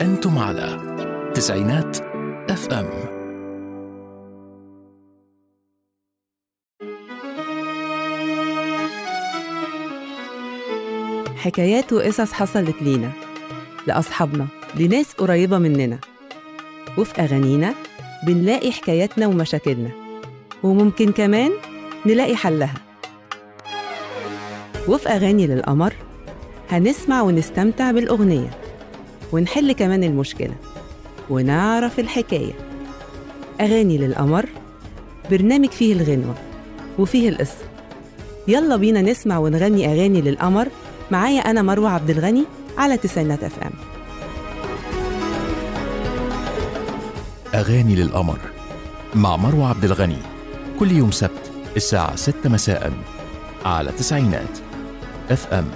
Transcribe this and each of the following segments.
أنتم على تسعينات اف ام حكايات وقصص حصلت لينا لأصحابنا لناس قريبة مننا وفي أغانينا بنلاقي حكاياتنا ومشاكلنا وممكن كمان نلاقي حلها وفي أغاني للقمر هنسمع ونستمتع بالأغنية ونحل كمان المشكلة ونعرف الحكاية أغاني للقمر برنامج فيه الغنوة وفيه القصة يلا بينا نسمع ونغني أغاني للقمر معايا أنا مروة عبد الغني على تسعينات اف ام أغاني للقمر مع مروة عبد الغني كل يوم سبت الساعة 6 مساء على تسعينات اف ام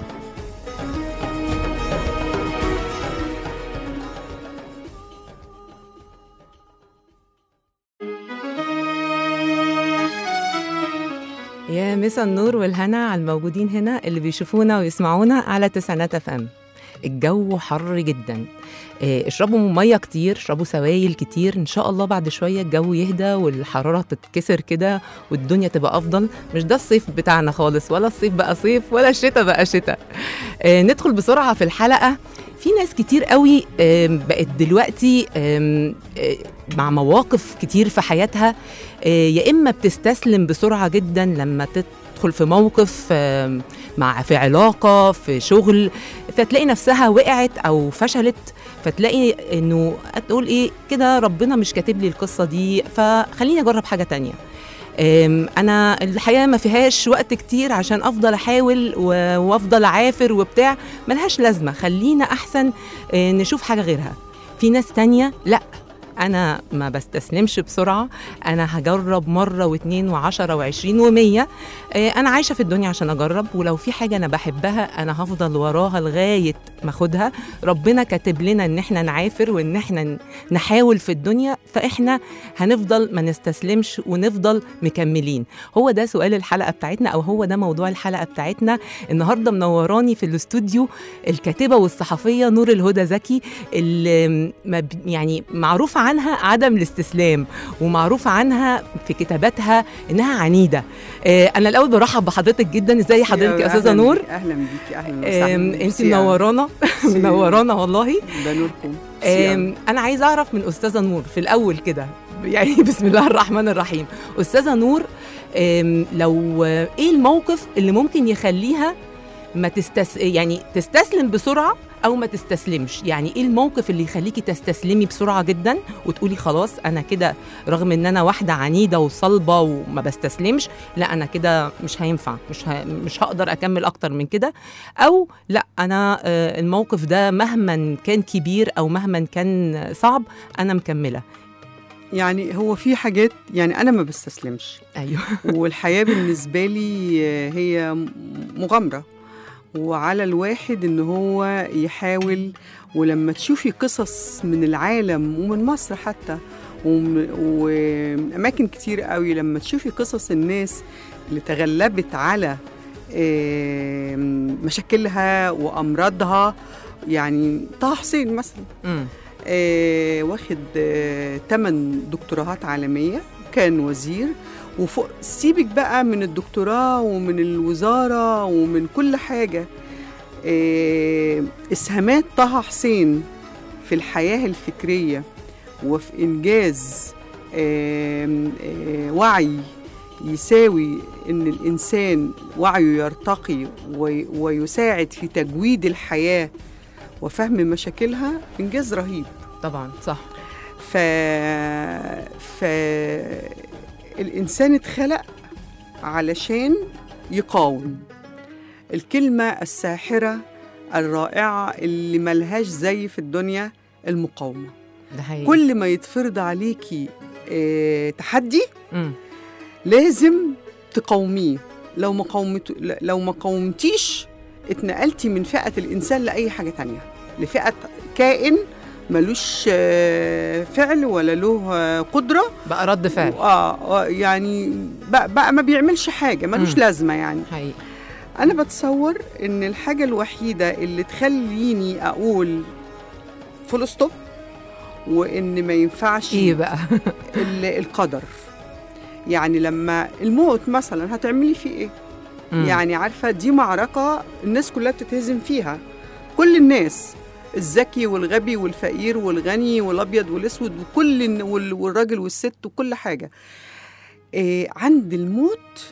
يا مسا النور والهنا على الموجودين هنا اللي بيشوفونا ويسمعونا على تسعينات اف ام الجو حر جدا إيه، اشربوا ميه كتير اشربوا سوائل كتير ان شاء الله بعد شويه الجو يهدى والحراره تتكسر كده والدنيا تبقى افضل مش ده الصيف بتاعنا خالص ولا الصيف بقى صيف ولا الشتاء بقى شتاء إيه، ندخل بسرعه في الحلقه في ناس كتير قوي آم، بقت دلوقتي آم، آه، مع مواقف كتير في حياتها آه، يا اما بتستسلم بسرعه جدا لما تدخل في موقف آم، مع في علاقه في شغل فتلاقي نفسها وقعت او فشلت فتلاقي انه تقول ايه كده ربنا مش كاتب لي القصه دي فخليني اجرب حاجه تانية أم، انا الحياه ما فيهاش وقت كتير عشان افضل احاول و- وافضل اعافر وبتاع ملهاش لازمه خلينا احسن آه، نشوف حاجه غيرها في ناس تانية لا انا ما بستسلمش بسرعه انا هجرب مره واثنين وعشرة وعشرين ومية آه، انا عايشه في الدنيا عشان اجرب ولو في حاجه انا بحبها انا هفضل وراها لغايه ما اخدها ربنا كاتب لنا ان احنا نعافر وان احنا ن- نحاول في الدنيا فاحنا هنفضل ما نستسلمش ونفضل مكملين هو ده سؤال الحلقه بتاعتنا او هو ده موضوع الحلقه بتاعتنا النهارده منوراني في الاستوديو الكاتبه والصحفيه نور الهدى زكي اللي ما ب- يعني معروف عنها عدم الاستسلام ومعروف عنها في كتاباتها انها عنيده آه، انا الاول برحب بحضرتك جدا ازاي حضرتك يا استاذه أهلاً نور بيكي، اهلا بيكي اهلا آم، وسهلا انت ميرسي منورانا ميرسي. منورانا والله ده نوركم ميرسي أوي. آم، انا عايزه اعرف من استاذه نور في الاول كده يعني بسم الله الرحمن الرحيم استاذه نور آم، لو ايه الموقف اللي ممكن يخليها ما تستس يعني تستسلم بسرعه او ما تستسلمش يعني ايه الموقف اللي يخليكي تستسلمي بسرعه جدا وتقولي خلاص انا كده رغم ان انا واحده عنيده وصلبه وما بستسلمش لا انا كده مش هينفع مش ه... مش هقدر اكمل اكتر من كده او لا انا آه، الموقف ده مهما كان كبير او مهما كان صعب انا مكمله يعني هو في حاجات يعني انا ما بستسلمش ايوه والحياه بالنسبه لي هي م- مغامره وعلى الواحد ان هو يحاول ولما تشوفي قصص من العالم ومن مصر حتى وم- ومن اماكن كتير قوي لما تشوفي قصص الناس اللي تغلبت على آم، مشاكلها وامراضها يعني طه حسين مثلا امم آه، واخد آه، تمن دكتوراهات عالمية كان وزير وفوق سيبك بقى من الدكتوراه ومن الوزارة ومن كل حاجة آه، إسهامات طه حسين في الحياة الفكرية وفي إنجاز آم، آه، وعي يساوي إن الإنسان وعيه يرتقي وي- ويساعد في تجويد الحياة وفهم مشاكلها إنجاز رهيب طبعا صح ف... ف... الإنسان اتخلق علشان يقاوم الكلمة الساحرة الرائعة اللي ملهاش زي في الدنيا المقاومة ده حقيقي كل ما يتفرض عليكي اه تحدي مم. لازم تقاوميه لو ما قاومت لو ما قاومتيش اتنقلتي من فئة الإنسان لأي حاجة تانية لفئة كائن ملوش آه، فعل ولا له آه، قدرة بقى رد فعل آه آه، يعني بقى, بقى ما بيعملش حاجة ملوش مم. لازمة يعني حقيقي أنا بتصور إن الحاجة الوحيدة اللي تخليني أقول فول ستوب وان ما ينفعش ايه بقى ال- القدر يعني لما الموت مثلا هتعملي فيه ايه مم. يعني عارفه دي معركه الناس كلها بتتهزم فيها كل الناس الذكي والغبي والفقير والغني والابيض والاسود وكل الن- وال- والراجل والست وكل حاجه إيه عند الموت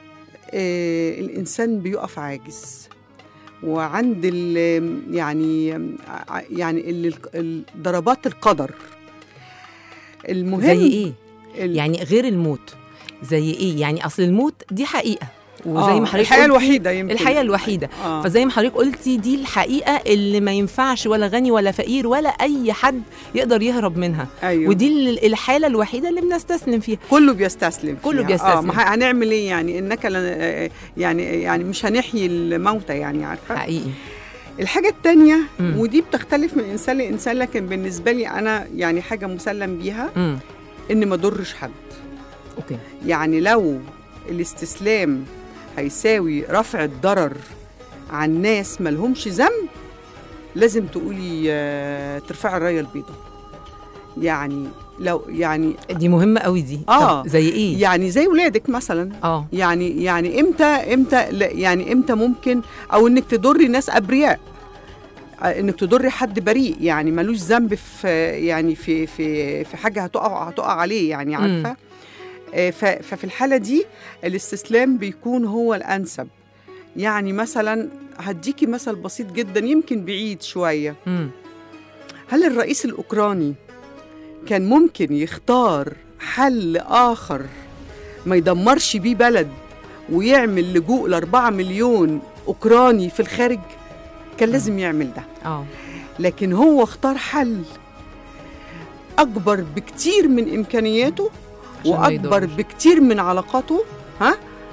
إيه الانسان بيقف عاجز وعند ال يعني ع- يعني ال- ال- ضربات القدر المهم زي ايه ال- يعني غير الموت زي ايه يعني اصل الموت دي حقيقه وزي آه، ما حضرتك الحياه قلتي- الوحيده يمكن الحقيقه الوحيده آه. فزي ما حضرتك قلتي دي الحقيقه اللي ما ينفعش ولا غني ولا فقير ولا اي حد يقدر يهرب منها ايوه ودي ال- الحاله الوحيده اللي بنستسلم فيها كله بيستسلم كله فيها. اه بيستسلم. ما ه- هنعمل ايه يعني انك لن- آه، يعني يعني مش هنحيي الموتى يعني عارفه حقيقي الحاجه الثانيه مم. ودي بتختلف من انسان لانسان لكن بالنسبه لي انا يعني حاجه مسلم بيها امم ان ما اضرش حد اوكي يعني لو الاستسلام هيساوي رفع الضرر عن ناس ملهمش ذنب لازم تقولي آه، ترفعي الرايه البيضاء يعني لو يعني دي مهمه قوي دي آه. طب زي ايه يعني زي ولادك مثلا اه يعني يعني امتى امتى لا يعني امتى ممكن او انك تضري ناس ابرياء آه، انك تضري حد بريء يعني ملوش ذنب في يعني في في في حاجه هتقع هتقع عليه يعني عارفه آه، ف- ففي الحاله دي الاستسلام بيكون هو الانسب يعني مثلا هديكي مثل بسيط جدا يمكن بعيد شويه امم هل الرئيس الأوكراني كان ممكن يختار حل آخر ما يدمرش بيه بلد ويعمل لجوء لأربعة مليون أوكراني في الخارج كان لازم يعمل ده اه لكن هو اختار حل أكبر بكتير من إمكانياته عشان ما وأكبر يضرش. بكتير من علاقاته ها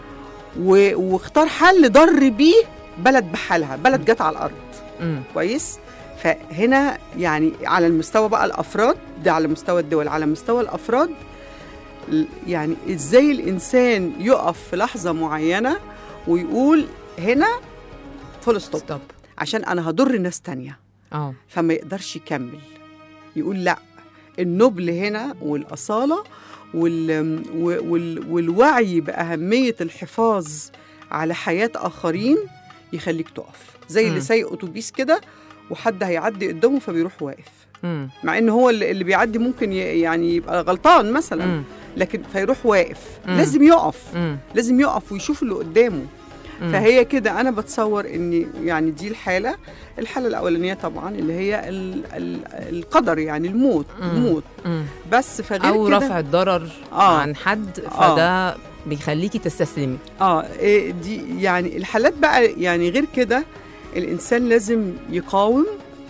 و- واختار حل ضر بيه بلد بحالها بلد جت على الأرض امم كويس فهنا يعني على المستوى بقى الافراد ده على مستوى الدول على مستوى الافراد ال- يعني ازاي الانسان يقف في لحظه معينه ويقول هنا فول ستوب ستوب عشان انا هضر ناس تانية اه فما يقدرش يكمل يقول لا النبل هنا والاصاله وال وال والوعي باهميه الحفاظ على حياه اخرين يخليك تقف زي مم. اللي سايق اتوبيس كده وحد هيعدي قدامه فبيروح واقف امم مع ان هو اللي اللي بيعدي ممكن ي- يعني يبقى غلطان مثلا امم لكن فيروح واقف مم. لازم يقف امم لازم يقف ويشوف اللي قدامه فهي كده انا بتصور ان يعني دي الحاله الحاله الاولانيه طبعا اللي هي ال ال القدر يعني الموت مم. الموت امم بس فغير او كده رفع الضرر آه. عن حد آه. فده بيخليكي تستسلمي اه إيه دي يعني الحالات بقى يعني غير كده الانسان لازم يقاوم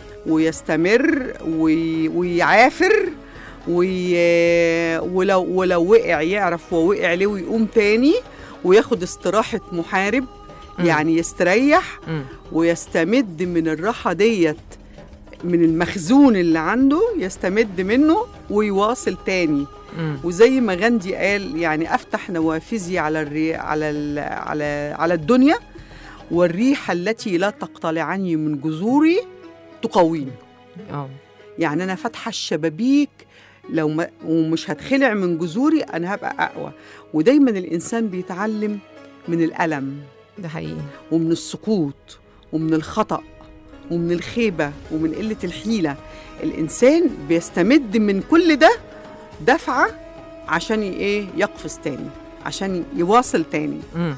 ويستمر وي ويعافر وي ولو ولو وقع يعرف هو وقع ليه ويقوم تاني وياخد استراحة محارب مم. يعني يستريح امم ويستمد من الراحة ديت من المخزون اللي عنده يستمد منه ويواصل تاني امم وزي ما غاندي قال يعني افتح نوافذي على الري على ال على على الدنيا والريح التي لا تقتلعني من جذوري تقويني اه يعني انا فاتحه الشبابيك لو ما ومش هتخلع من جذوري انا هبقى اقوى ودايما الانسان بيتعلم من الالم ده حقيقي ومن السقوط ومن الخطأ ومن الخيبة ومن قلة الحيلة الإنسان بيستمد من كل ده دفعة عشان ي- إيه يقفز تاني عشان يواصل تاني امم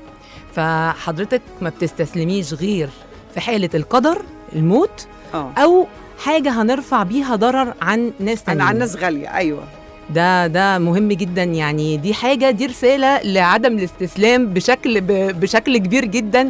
فحضرتك ما بتستسلميش غير في حاله القدر الموت اه او حاجه هنرفع بيها ضرر عن ناس تانيين أنا عن ناس غالية أيوة ده ده مهم جدا يعني دي حاجه دي رساله لعدم الاستسلام بشكل ب- بشكل كبير جدا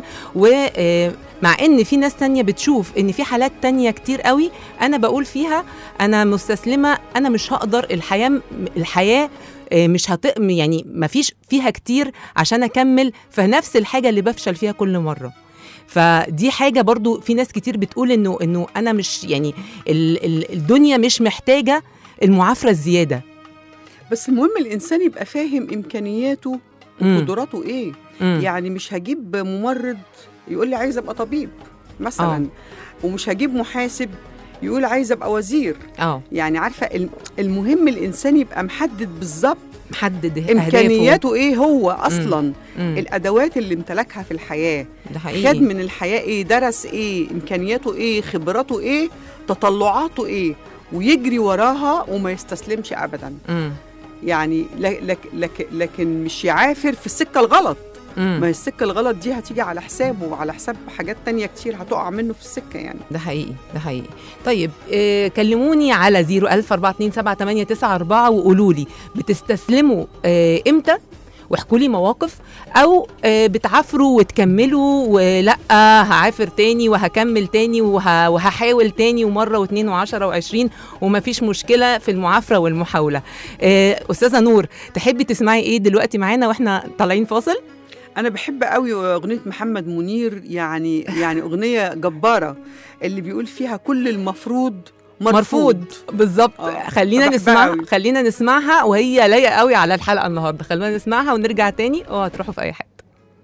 ومع ان في ناس تانية بتشوف ان في حالات تانية كتير قوي انا بقول فيها انا مستسلمه انا مش هقدر الحياه الحياه آه، مش هت يعني ما فيش فيها كتير عشان اكمل فنفس الحاجه اللي بفشل فيها كل مره فدي حاجه برضو في ناس كتير بتقول انه انه انا مش يعني ال ال الدنيا مش محتاجه المعافره الزياده بس المهم الإنسان يبقى فاهم إمكانياته مم. وقدراته إيه مم. يعني مش هجيب ممرض يقول لي عايز أبقى طبيب مثلا آه. ومش هجيب محاسب يقول عايز ابقى وزير اه يعني عارفه الم- المهم الانسان يبقى محدد بالظبط محدد أهدافه. امكانياته ايه هو اصلا مم. الادوات اللي امتلكها في الحياه ده حقيقي خد من الحياه ايه درس ايه امكانياته ايه خبراته ايه تطلعاته ايه ويجري وراها وما يستسلمش ابدا مم. يعني لك لك لك لكن مش يعافر في السكه الغلط مم. ما هي السكه الغلط دي هتيجي على حسابه وعلى حساب حاجات تانية كتير هتقع منه في السكه يعني ده حقيقي ده حقيقي طيب آه كلموني على 014278994 وقولوا لي بتستسلموا آه امتى واحكوا لي مواقف او آه بتعافروا وتكملوا ولا هعافر تاني وهكمل تاني وه وهحاول تاني ومره واثنين وعشرة وعشرين ومفيش مشكله في المعافره والمحاوله آه استاذه نور تحبي تسمعي ايه دلوقتي معانا واحنا طالعين فاصل انا بحب قوي اغنيه محمد منير يعني يعني اغنيه جباره اللي بيقول فيها كل المفروض مرفوض, بالظبط آه، خلينا بحبها نسمع أوي. خلينا نسمعها وهي لايقه قوي على الحلقه النهارده خلينا نسمعها ونرجع تاني اوعوا تروحوا في اي حته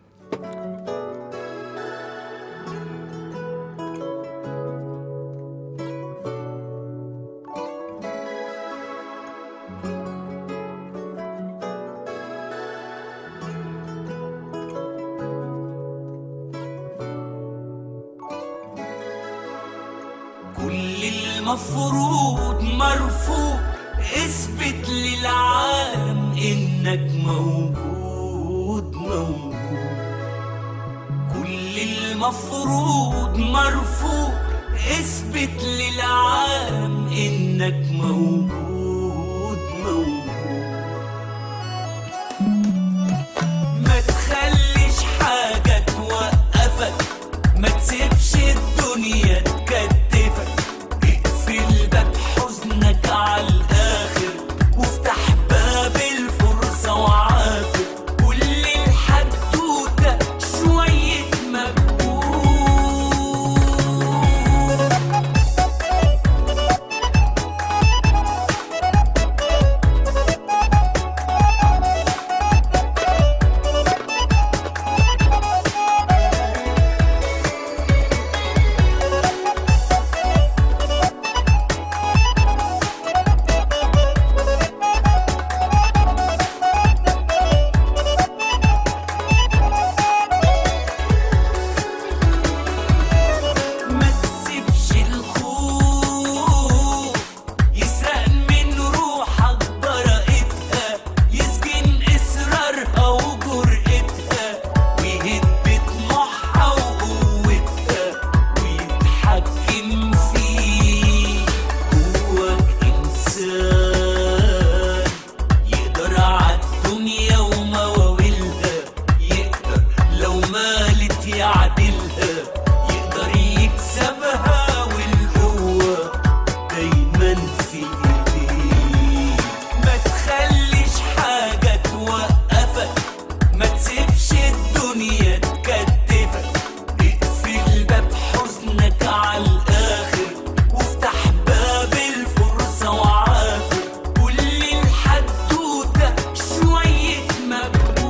كل المفروض مرفوض اثبت للعالم انك موجود موجود كل المفروض مرفوض اثبت للعالم انك موجود موجود ما تخليش حاجة توقفك ما تسيبش الدنيا تكتفك اقفل باب حزنك على الآخر وافتح باب الفرصة وعافر كل الحدوتة شوية مجهود ما تسيبش الخوف يسرق من روحك براءتها يسجن إصرارها وجرأتها ويهد طموحها وقوتها ويتحكم فيك جواك إنسان يقدر عالدنيا ومواويلها يقدر لو مالت يعدلها يقدر يكسبها والقوة دايما في ايديك ما تخليش حاجة توقفك ما تسيبش الدنيا تكتفك اقفل باب حزنك على الآخر وافتح باب الفرصة وعافر كل الحدوتة شوية مجهود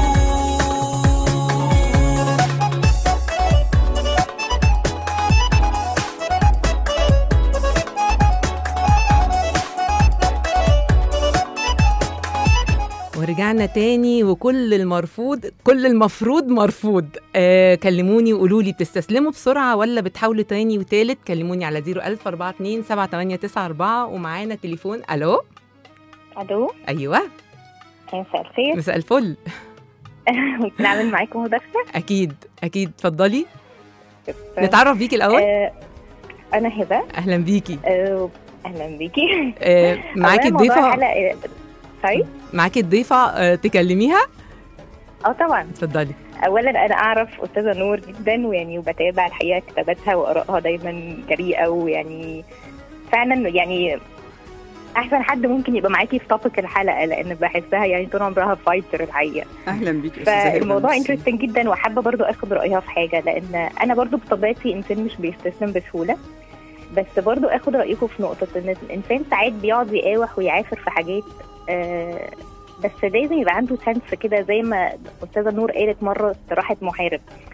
ورجعنا تاني وكل المرفوض كل المفروض مرفوض آه كلموني وقولوا لي بتستسلموا بسرعه ولا بتحاولوا تاني وتالت كلموني على 01042 7894 ومعانا تليفون الو الو ايوه مساء الخير مساء الفل ممكن اعمل معاكم مداخله اكيد اكيد اتفضلي نتعرف بيكي الاول آه، انا هبه اهلا بيكي آه، اهلا بيكي آه معاكي أولاً موضوع الضيفه الحلقة- سوري معاكي الضيفه آه تكلميها اه طبعا اتفضلي اولا انا اعرف استاذه نور جدا ويعني وبتابع الحقيقه كتاباتها وارائها دايما جريئه ويعني فعلا يعني احسن حد ممكن يبقى معاكي في توبيك الحلقه لان بحسها يعني طول عمرها فايتر الحقيقه اهلا بيك يا أستاذة هبة. فالموضوع ميرسي. انترستنج جدا وحابه برضو اخد رايها في حاجه لان انا برضو بطبيعتي انسان مش بيستسلم بسهوله بس برضو اخد رايكم في نقطه ان الانسان ساعات بيقعد يقاوح ويعافر في حاجات آه بس لازم يبقى عنده سنس كده زي ما استاذه نور قالت مره استراحه محارب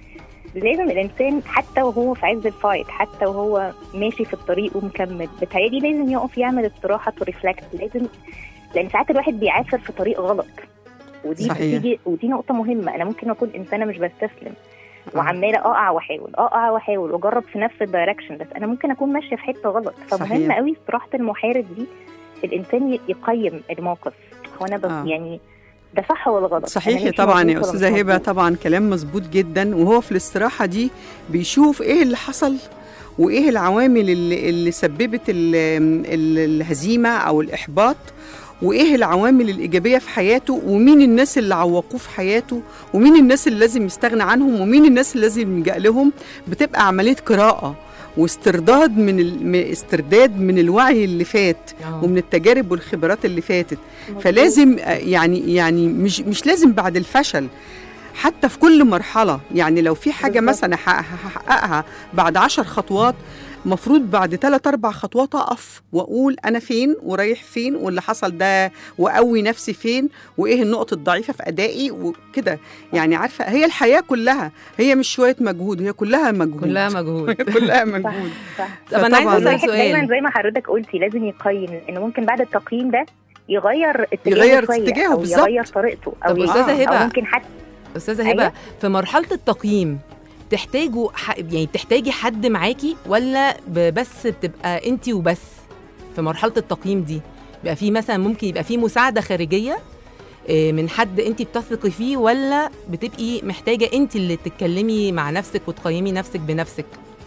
لازم الانسان حتى وهو في عز الفايت حتى وهو ماشي في الطريق ومكمل بتهيألي لازم يقف يعمل استراحه وريفلكت لازم لان ساعات الواحد بيعافر في طريق غلط ودي صحيح. بتيجي ودي نقطه مهمه انا ممكن اكون انسانه مش بستسلم آه. وعماله اقع واحاول اقع واحاول واجرب في نفس الدايركشن بس انا ممكن اكون ماشيه في حته غلط فمهم صحيح. قوي استراحه المحارب دي الانسان ي- يقيم الموقف هو انا بس آه. يعني ده صح ولا غلط أنا صحيح ماشي طبعا مظبوط يا ولا استاذه مش هبه مظبوط؟ طبعا كلام مظبوط جدا وهو في الاستراحه دي بيشوف ايه اللي حصل وايه العوامل اللي, اللي سببت ال- ال- الهزيمه او الاحباط وايه العوامل الايجابيه في حياته ومين الناس اللي عوقوه في حياته ومين الناس اللي لازم يستغنى عنهم ومين الناس اللي لازم يلجأ لهم بتبقى عمليه قراءه واسترداد من ال- م- استرداد من الوعي اللي فات آه. ومن التجارب والخبرات اللي فاتت مظبوط. فلازم آه، يعني يعني مش مش لازم بعد الفشل حتى في كل مرحله يعني لو في حاجه بالظبط. مثلا أحقق- هحققها بعد عشر خطوات مفروض بعد ثلاث اربع خطوات اقف واقول انا فين ورايح فين واللي حصل ده واقوي نفسي فين وايه النقط الضعيفه في ادائي وكده يعني عارفه هي الحياه كلها هي مش شويه مجهود هي كلها مجهود كلها مجهود كلها صح مجهود صح طب انا عايزه فطبعاً اسال الواحد دايما سؤال زي ما حضرتك قلتي لازم يقيم انه ممكن بعد التقييم ده يغير اتجاهه يغير شوية اتجاهه او بالظبط. يغير طريقته او طب ي- أستاذة او هبة، ممكن حتى استاذه هبه أيوة. في مرحله التقييم تحتاجوا ح... يعني بتحتاجي حد معاكي ولا ب- بس بتبقى انت وبس في مرحله التقييم دي بيبقى في مثلا ممكن يبقى في مساعده خارجيه آه، من حد انت بتثقي فيه ولا بتبقي محتاجه انت اللي تتكلمي مع نفسك وتقيمي نفسك بنفسك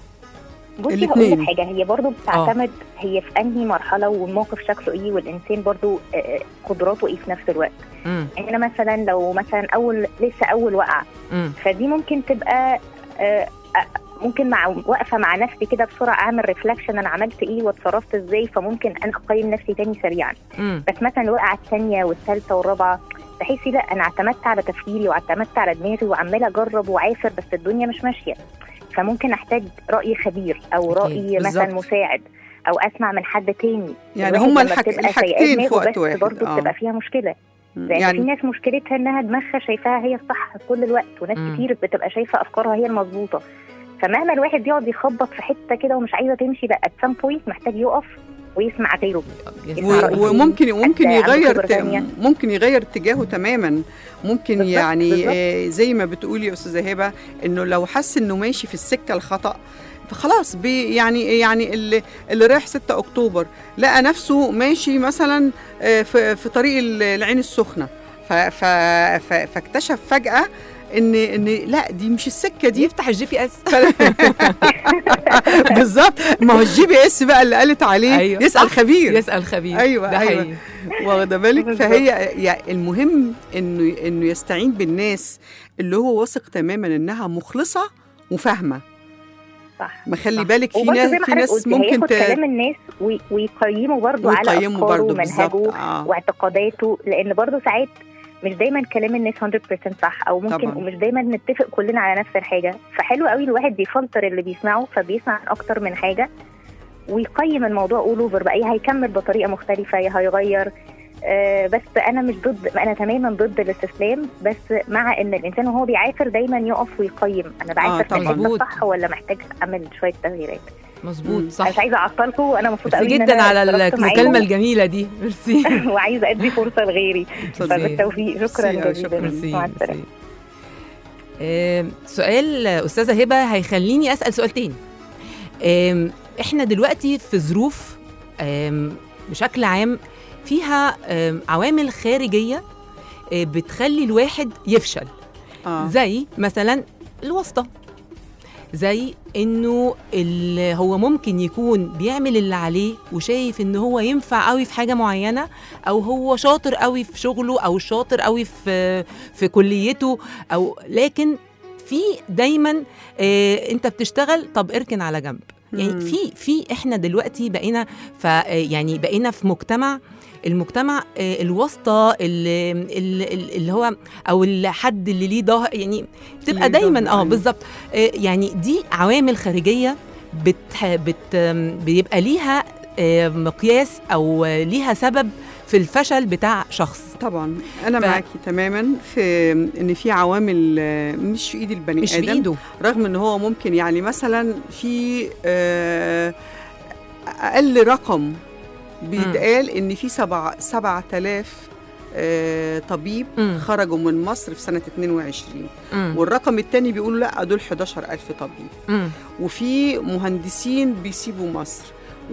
بصي هقول الاتنين. لك حاجه هي برضو بتعتمد هي في انهي مرحله والموقف شكله ايه والانسان برضو آه، آه، قدراته ايه في نفس الوقت امم يعني انا مثلا لو مثلا اول لسه اول وقعه امم فدي ممكن تبقى آه، آه، ممكن مع واقفه مع نفسي كده بسرعه اعمل ريفلكشن انا عملت ايه واتصرفت ازاي فممكن انا اقيم نفسي تاني سريعا امم بس مثلا الوقعه الثانيه والثالثه والرابعه تحسي لا انا اعتمدت على تفكيري واعتمدت على دماغي وعماله اجرب وعافر بس الدنيا مش ماشيه فممكن احتاج راي خبير او أكيد، راي مثلا بالظبط. مساعد او اسمع من حد تاني يعني الواحد هما لما الحاج- بتبقى سايقاه الحاجتين في دماغه وقت بس واحد برضه آه. بتبقى فيها مشكله لان في يعني ناس مشكلتها انها دماغها شايفاها هي الصح طول الوقت وناس مم. كتير بتبقى شايفه افكارها هي المظبوطه فمهما الواحد يقعد يخبط في حته كده ومش عايزه تمشي لا ات سام بوينت محتاج يقف ويسمع غيره يسمع و- رأي وممكن وممكن حتى عنده يغير خبرة ت- تانية. ممكن يغير اتجاهه تماما ممكن بالظبط، يعني بالظبط. آه، زي ما بتقولي يا استاذه هبه انه لو حس انه ماشي في السكه الخطا فخلاص بي يعني يعني اللي اللي رايح 6 اكتوبر لقى نفسه ماشي مثلا آه، في في طريق ال- العين السخنه ف- ف- ف- فاكتشف فجاه ان ان لا دي مش السكه دي يفتح الجي بي اس بالظبط ما هو الجي بي اس بقى اللي قالت عليه أيوة، يسال صح. خبير يسال خبير أيوة، ده أيوة. حقيقي. واخده بالك بالظبط. فهي يعني المهم انه انه يستعين بالناس اللي هو واثق تماما انها مخلصه وفاهمه صح ما خلي صح. بالك في وبرضه ناس زي ما في حضرتك ناس قلتي ممكن هياخد ت... كلام الناس وي- ويقيموا برضه على ويقيموا افكاره برضه بالظبط ومنهجه اه واعتقاداته لان برضه ساعات مش دايما كلام الناس 100% صح او ممكن طبعاً. ومش دايما نتفق كلنا على نفس الحاجه فحلو قوي الواحد بيفلتر اللي بيسمعه فبيسمع عن اكتر من حاجه ويقيم الموضوع اول اوفر بقى يا هيكمل بطريقه مختلفه يا هيغير آه بس انا مش ضد انا تماما ضد الاستسلام بس مع ان الانسان وهو بيعافر دايما يقف ويقيم انا بعافر في طبعاً. الحته مظبوط. الصح ولا محتاج اعمل شويه تغييرات مظبوط مم. صح انا مش عايزه اعطلكم وانا مبسوطه ميرسي قوي إن جدا أنا على اشتركت المكالمه معاكم. الجميله دي ميرسي وعايزه ادي فرصه لغيري اتفضلي. فبالتوفيق شكرا ميرسي، جزيلا شكراً. ميرسي مع السلامه ميرسي. آم، سؤال استاذه هبه هيخليني اسال سؤال تاني آم، احنا دلوقتي في ظروف آم، بشكل عام فيها آم، عوامل خارجيه آه، بتخلي الواحد يفشل اه زي مثلا الواسطه زي انه ال- هو ممكن يكون بيعمل اللي عليه وشايف ان هو ينفع قوي في حاجه معينه او هو شاطر قوي في شغله او شاطر قوي في في كليته او لكن في دايما آه انت بتشتغل طب اركن على جنب يعني مم. في في احنا دلوقتي بقينا ف يعني بقينا في مجتمع المجتمع آه، الواسطه اللي, اللي, اللي هو او الحد اللي ليه ظهر يعني بتبقى ليه دايما ظهر، اه أيوة. بالظبط آه، يعني دي عوامل خارجيه بت بت آم، بيبقى ليها آه، مقياس او آه، ليها سبب في الفشل بتاع شخص طبعا انا ف- معاكي تماما في ان في عوامل آه، مش في ايد البني مش ادم في ايده رغم ان هو ممكن يعني مثلا في آه، اقل رقم بيتقال ان في سبع 7000 آه، طبيب مم. خرجوا من مصر في سنه 22 مم. والرقم الثاني بيقولوا لا دول 11000 طبيب مم. وفي مهندسين بيسيبوا مصر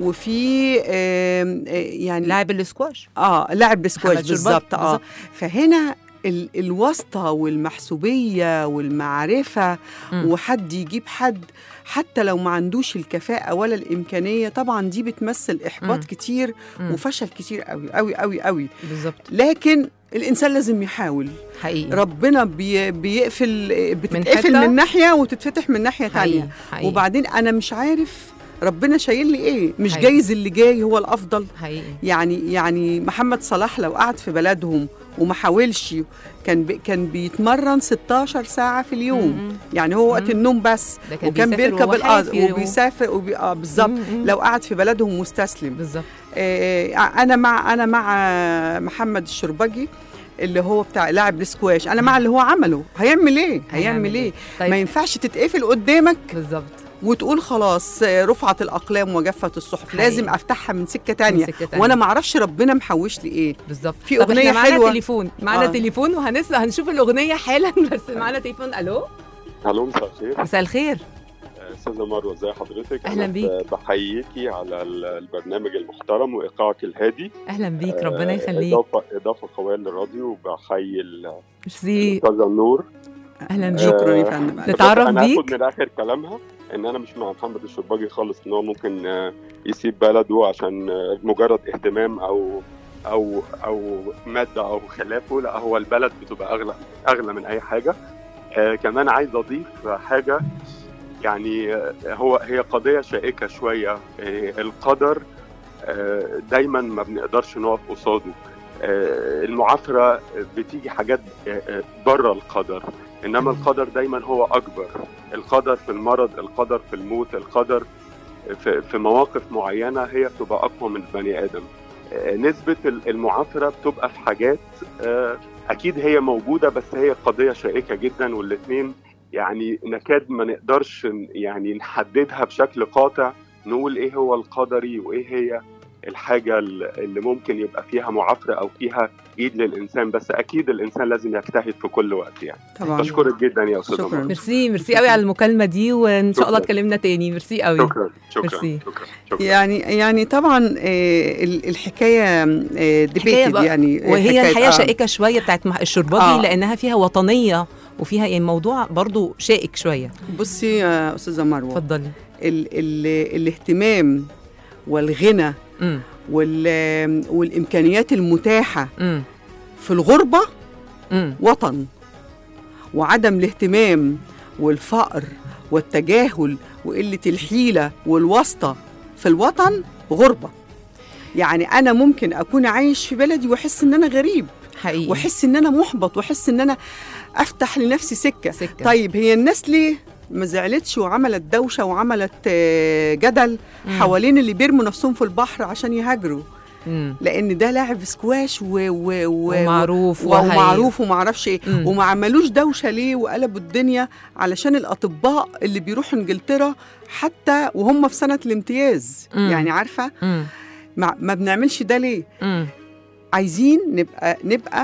وفي آم، آه، يعني لاعب الاسكواش اه لاعب بسكواش محمد شربات، بالظبط اه بالظبط. فهنا ال- الواسطة والمحسوبية والمعرفة مم. وحد يجيب حد حتى لو ما عندوش الكفاءة ولا الإمكانية طبعا دي بتمثل إحباط مم. كتير مم. وفشل كتير قوي قوي قوي قوي بالظبط لكن الإنسان لازم يحاول حقيقي ربنا بي بيقفل بتتقفل حتة؟ من ناحية وتتفتح من ناحية حقيقي تانية حقيقي وبعدين أنا مش عارف ربنا شايل لي إيه مش حقيقي. جايز اللي جاي هو الأفضل حقيقي يعني يعني محمد صلاح لو قعد في بلدهم وما حاولش كان بي كان بيتمرن 16 ساعة في اليوم مم. يعني هو وقت مم. النوم بس ده كان وكان بيسافر بيركب وهو الأرض حافي و- وبيسافر وبي... آه بالظبط مم. لو قعد في بلدهم مستسلم بالظبط آه انا مع انا مع محمد الشربجي اللي هو بتاع لاعب السكواش انا مع اللي هو عمله هيعمل ايه هيعمل ايه ما طيب ينفعش تتقفل قدامك بالظبط وتقول خلاص آه، رفعت الاقلام وجفت الصحف حقيقي. لازم افتحها من سكه تانية سكة تانية. وانا ما اعرفش ربنا محوش لي ايه بالظبط في طب أغنية احنا معانا حلوة. تليفون معانا آه. تليفون وهنسمع هنشوف الاغنيه حالا بس معانا تليفون الو الو مساء الخير مساء الخير استاذه مروه ازي حضرتك أهلاً أنا بيك. بحييكي على ال- البرنامج المحترم وايقاعك الهادي اهلا بيك ربنا آه، يخليك اضافه اضافه قويه للراديو وبحيي ال- ميرسي الاستاذه نور اهلا بيك شكرا يا آه، فندم نت- نتعرف انا بيك. هاخد من اخر كلامها ان انا مش مع محمد الشرباجي خالص ان هو ممكن آه، يسيب بلده عشان آه، مجرد اهتمام او او او ماده او خلافه لا هو البلد بتبقى اغلى اغلى من اي حاجه آه كمان عايز اضيف حاجه يعني آه، هو هي قضيه شائكه شويه آه القدر آه دايما ما بنقدرش نقف قصاده آه المعافره بتيجي حاجات آه، آه، بره القدر انما القدر دايما هو اكبر القدر في المرض القدر في الموت القدر في, في مواقف معينه هي بتبقى اقوى من البني ادم آه، نسبه ال- المعافره بتبقى في حاجات آه، اكيد هي موجوده بس هي قضيه شائكه جدا والاثنين يعني نكاد ما نقدرش ن- يعني نحددها بشكل قاطع نقول ايه هو القدري وايه هي الحاجه ال- اللي ممكن يبقى فيها معافره او فيها ايد للانسان بس اكيد الانسان لازم يجتهد في كل وقت يعني طبعا بشكرك جدا يا استاذ شكراً. عمر. ميرسي ميرسي قوي على المكالمه دي وان شاء الله شكراً. اتكلمنا تاني ميرسي قوي شكرا شكرا ميرسي. شكرا شكرا يعني يعني طبعا آه، ال- الحكايه حكاية ديبيتد بقى- يعني وهي حكاية- الحقيقه آه. شائكه شويه بتاعت مح- الشرباجي آه. لانها فيها وطنيه وفيها يعني موضوع برضو شائك شويه بصي يا استاذه مروه اتفضلي ال ال الاهتمام والغنى امم وال والامكانيات المتاحه امم في الغربه امم وطن وعدم الاهتمام والفقر والتجاهل وقله الحيله والواسطه في الوطن غربه يعني انا ممكن اكون عايش في بلدي واحس ان انا غريب حقيقي واحس ان انا محبط واحس ان انا افتح لنفسي سكه سكه طيب هي الناس ليه ما زعلتش وعملت دوشه وعملت آه، جدل مم. حوالين اللي بيرموا نفسهم في البحر عشان يهاجروا مم. لان ده لاعب سكواش و و و ومعروف و- وهي- ومعروف وما اعرفش ايه مم. وما عملوش دوشه ليه وقلبوا الدنيا علشان الاطباء اللي بيروحوا انجلترا حتى وهم في سنه الامتياز مم. يعني عارفه مم. ما, ما بنعملش ده ليه مم. عايزين نبقى نبقى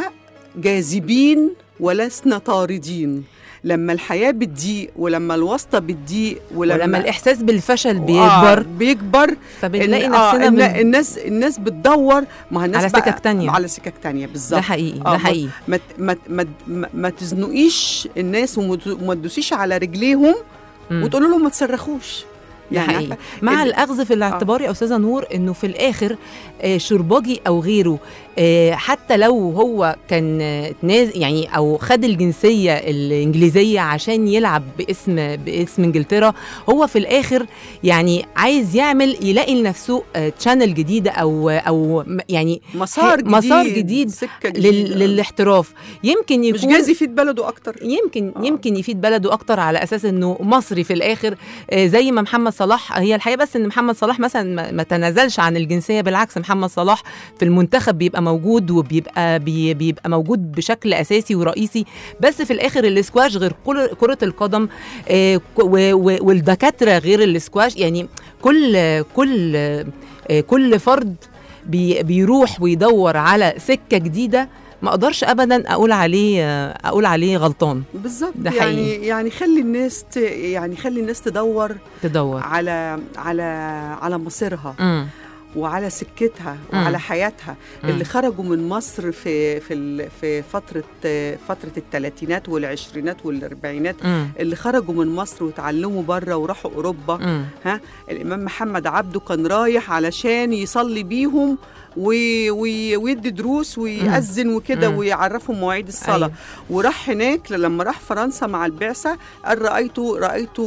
جاذبين ولسنا طاردين لما الحياه بتضيق ولما الواسطه بتضيق ولما, ولما الاحساس بالفشل آه بيكبر بيكبر فبنلاقي إن- آه نفسنا إن بن... الناس الناس بتدور ما هي الناس على بقى سكك تانية. على سكك تانية ده بالظبط حقيقي آه، ده ما- حقيقي ما ت- ما ت- ما ت- ما- ما تزنقيش الناس وما ت- وما تدوسيش على رجليهم مم. وتقولوا لهم ما تصرخوش ده حقيقي عارفة؟ مع ال- الاخذ في الاعتبار يا استاذه نور انه في الاخر آه، شرباجي او غيره آه، حتى لو هو كان آه، ناز يعني او خد الجنسيه الانجليزيه عشان يلعب باسم باسم انجلترا هو في الاخر يعني عايز يعمل يلاقي لنفسه تشانل جديده او او م- يعني مسار جديد مسار جديد سكه لل جديدة. للاحتراف يمكن مش يكون جايز يفيد بلده اكتر يمكن آه. يمكن يفيد بلده اكتر على اساس انه مصري في الاخر آه، زي ما محمد صلاح هي الحقيقه بس ان محمد صلاح مثلا ما- ما تنازلش عن الجنسيه بالعكس محمد صلاح في المنتخب بيبقى موجود وبيبقى بي- بيبقى موجود بشكل اساسي ورئيسي بس في الاخر الاسكواش غير كل- كره القدم آه، ك- و- و- والدكاتره غير الاسكواش يعني كل كل آه، كل فرد بي بيروح ويدور على سكه جديده ما اقدرش ابدا اقول عليه آه، اقول عليه غلطان بالظبط ده يعني حقيقي. يعني خلي الناس ت... يعني خلي الناس تدور تدور على على على مصيرها امم وعلى سكتها مم. وعلى حياتها مم. اللي خرجوا من مصر في في ال- في فتره فتره الثلاثينات والعشرينات والاربعينات امم اللي خرجوا من مصر وتعلموا بره وراحوا اوروبا امم ها الامام محمد عبده كان رايح علشان يصلي بيهم وي وي ويدي دروس ويأذن وكده مم. ويعرفهم مواعيد الصلاة أيوة. وراح هناك لما راح فرنسا مع البعثة قال رأيت رأيت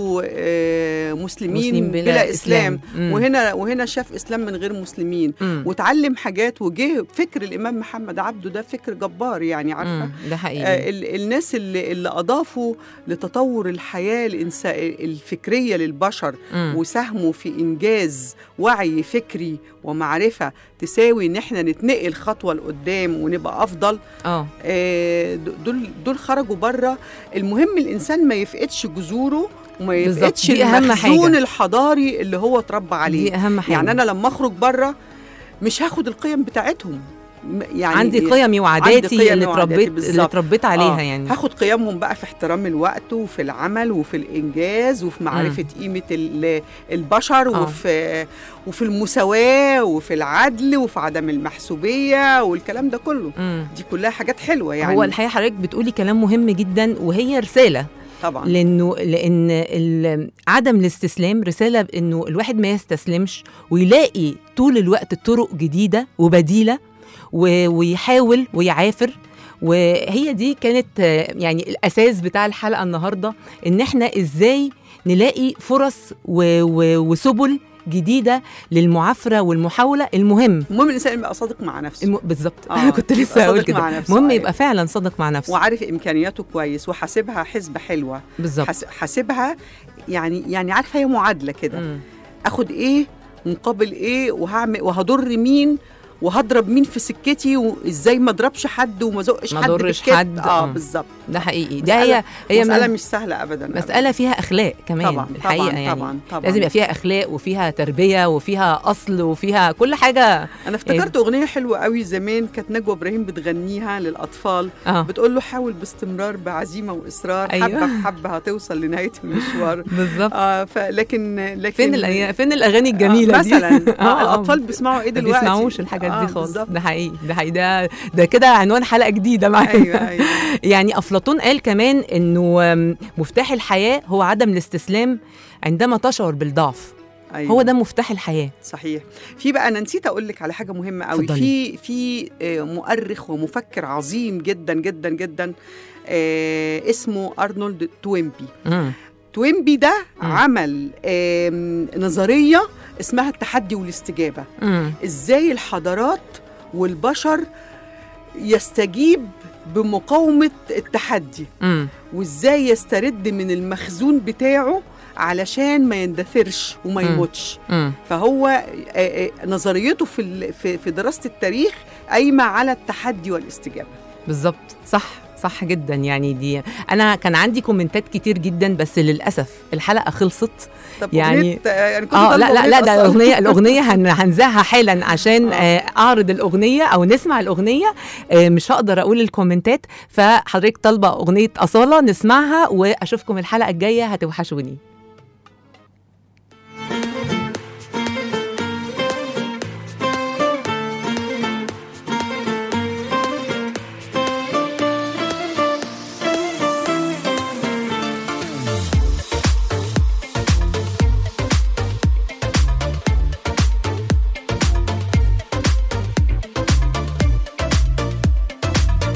آه، مسلمين مسلم بلا, بلا بلا إسلام. إسلام مم. وهنا وهنا شاف إسلام من غير مسلمين مم. وتعلم حاجات وجه فكر الإمام محمد عبده ده فكر جبار يعني عارفة مم. ده حقيقي آه، ال- الناس اللي, اللي أضافوا لتطور الحياة الإنسا الفكرية للبشر مم. وساهموا في إنجاز وعي فكري ومعرفة تساوي إن إحنا نتنقل خطوة لقدام ونبقى أفضل اه آه، د- دول دول خرجوا بره المهم الإنسان ما يفقدش جذوره وما بالظبط، يفقدش دي أهم المخزون حاجة. الحضاري اللي هو اتربى عليه دي اهم حاجه يعني أنا لما أخرج بره مش هاخد القيم بتاعتهم م- يعني عندي قيمي وعاداتي قيمي اللي وعاداتي اتربيت اللي بالظبط. اتربيت عليها آه، يعني هاخد قيمهم بقى في احترام الوقت وفي العمل وفي الانجاز وفي معرفه قيمه ال- البشر آه. وفي وفي المساواه وفي العدل وفي عدم المحسوبيه والكلام ده كله مم. دي كلها حاجات حلوه يعني هو الحقيقه حضرتك بتقولي كلام مهم جدا وهي رساله طبعا لانه لان ال- عدم الاستسلام رساله انه الواحد ما يستسلمش ويلاقي طول الوقت طرق جديده وبديله و- ويحاول ويعافر وهي دي كانت آه، يعني الاساس بتاع الحلقه النهارده ان احنا ازاي نلاقي فرص و- و- وسبل جديده للمعافره والمحاوله المهم المهم الانسان يبقى صادق مع نفسه الم... بالظبط آه، انا كنت يبقى لسه هقول صادق مع كده نفسه، المهم أيوة. يبقى فعلا صادق مع نفسه وعارف امكانياته كويس وحاسبها حسبه حلوه بالظبط حاس- حاسبها يعني يعني عارفه هي معادله كده مم. اخد ايه مقابل ايه وهعمل وهضر مين وهضرب مين في سكتي وازاي ما اضربش حد وما ازقش ما حد أضرش بالكتف. حد، اه آه. بالظبط ده حقيقي ده مسألة- هي هي مساله من- مش سهله ابدا مسألة فيها أخلاق كمان طبعا الحقيقة طبعا يعني طبعا طبعا لازم يبقى فيها أخلاق وفيها تربية وفيها أصل وفيها كل حاجة انا افتكرت اغنيه حلوه قوي زمان كانت نجوى ابراهيم بتغنيها للاطفال اه بتقول له حاول باستمرار بعزيمه واصرار أيوة. حبه في حبه هتوصل لنهايه المشوار بالظبط اه فلكن لكن فين الأغاني فين الأغاني الجميلة آه دي مثلا آه آه، آه. الاطفال بيسمعوا ايه ما دلوقتي بيسمعوش الحاجات آه دي خالص بالظبط. ده حقيقي ده حقيقي ده ده كده عنوان حلقة جديدة معانا ايوه ايوه يعني أفلاطون قال كمان إنه آم، مفتاح الحياة هو عدم الاستسلام عندما تشعر بالضعف أيوة. هو ده مفتاح الحياة صحيح في بقى انا نسيت اقول لك على حاجه مهمه قوي اتفضلي. في في آه، مؤرخ ومفكر عظيم جدا جدا جدا آه، اسمه ارنولد توينبي مم. توينبي ده مم. عمل آم، نظريه اسمها التحدي والاستجابه مم. ازاي الحضارات والبشر يستجيب بمقاومه التحدي مم. وازاي يسترد من المخزون بتاعه علشان ما يندثرش وما مم. يموتش مم. فهو آه، آه، نظريته في ال- في في دراسه التاريخ قايمه على التحدي والاستجابه بالظبط صح صح جدا يعني دي انا كان عندي كومنتات كتير جدا بس للاسف الحلقه خلصت طب يعني- أغنية- آه، يعني كنت اه طالبة لا لا لا أغنية ده أصلاً. الاغنيه الاغنيه هن هنذاعها حالا عشان آه. آه، اعرض الاغنيه او نسمع الاغنيه آه، مش هقدر اقول الكومنتات فحضرتك طالبه اغنيه اصاله نسمعها واشوفكم الحلقه الجايه هتوحشوني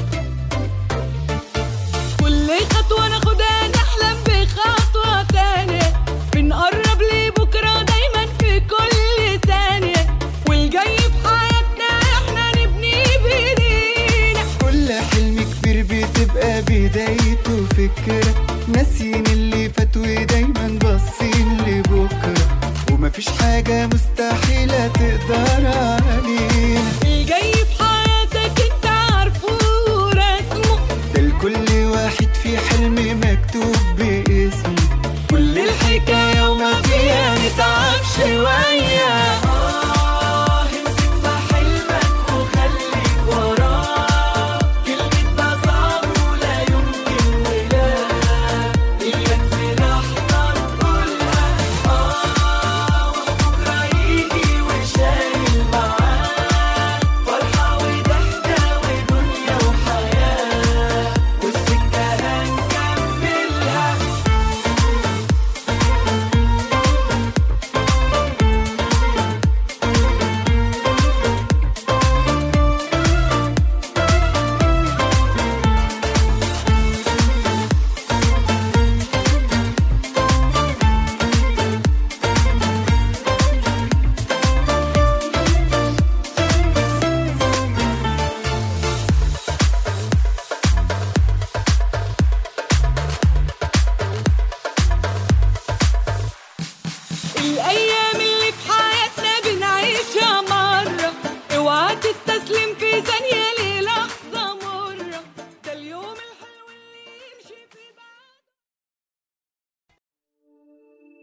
كل خطوة ناخدها نحلم بخطوة تاني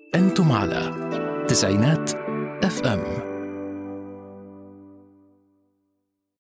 أنتم على تسعينات اف ام